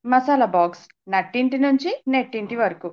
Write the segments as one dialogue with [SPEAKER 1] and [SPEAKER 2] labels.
[SPEAKER 1] masala box నట్టింటి నుంచి నెట్టింటి వరకు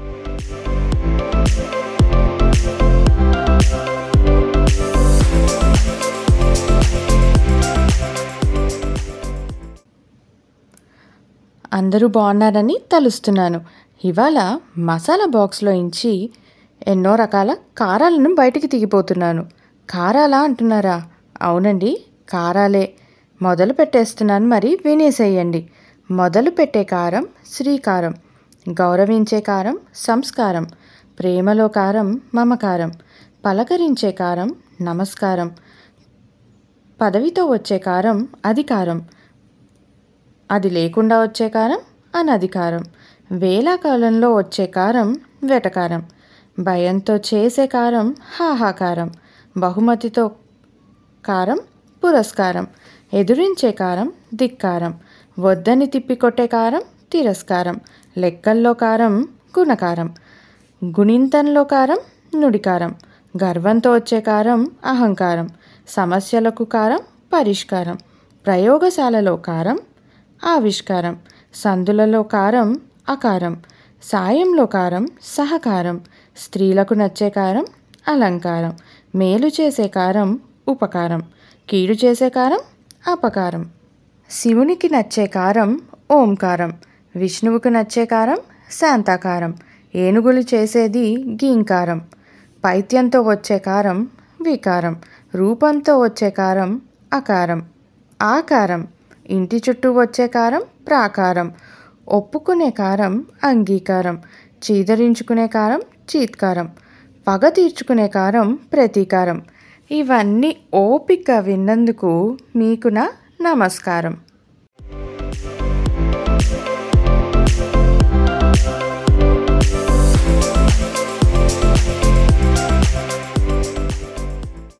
[SPEAKER 1] అందరూ బాగున్నారని తలుస్తున్నాను ఇవాళ మసాలా బాక్స్లో ఇంచి ఎన్నో రకాల కారాలను బయటికి తీగిపోతున్నాను కారాలా అంటున్నారా అవునండి కారాలే మొదలు పెట్టేస్తున్నాను మరి వినేసేయండి మొదలు పెట్టే కారం శ్రీకారం గౌరవించే కారం సంస్కారం ప్రేమలో కారం మమకారం పలకరించే కారం నమస్కారం పదవితో వచ్చే కారం అధికారం అది లేకుండా వచ్చే కారం అనధికారం వేలాకాలంలో వచ్చే కారం వెటకారం భయంతో చేసే కారం హాహాకారం బహుమతితో కారం పురస్కారం ఎదురించే కారం ధిక్కారం వద్దని తిప్పికొట్టే కారం తిరస్కారం లెక్కల్లో కారం గుణకారం గుణింతంలో కారం నుడికారం గర్వంతో వచ్చే కారం అహంకారం సమస్యలకు కారం పరిష్కారం ప్రయోగశాలలో కారం ఆవిష్కారం సందులలో కారం అకారం సాయంలో కారం సహకారం స్త్రీలకు నచ్చే కారం అలంకారం మేలు చేసే కారం ఉపకారం కీడు చేసే కారం అపకారం శివునికి నచ్చే కారం ఓంకారం విష్ణువుకు నచ్చే కారం శాంతాకారం ఏనుగులు చేసేది గీంకారం పైత్యంతో వచ్చే కారం వికారం రూపంతో వచ్చే కారం అకారం ఆకారం ఇంటి చుట్టూ వచ్చే కారం ప్రాకారం ఒప్పుకునే కారం అంగీకారం చీదరించుకునే కారం చీత్కారం పగ తీర్చుకునే కారం ప్రతీకారం ఇవన్నీ ఓపిక విన్నందుకు మీకు నా నమస్కారం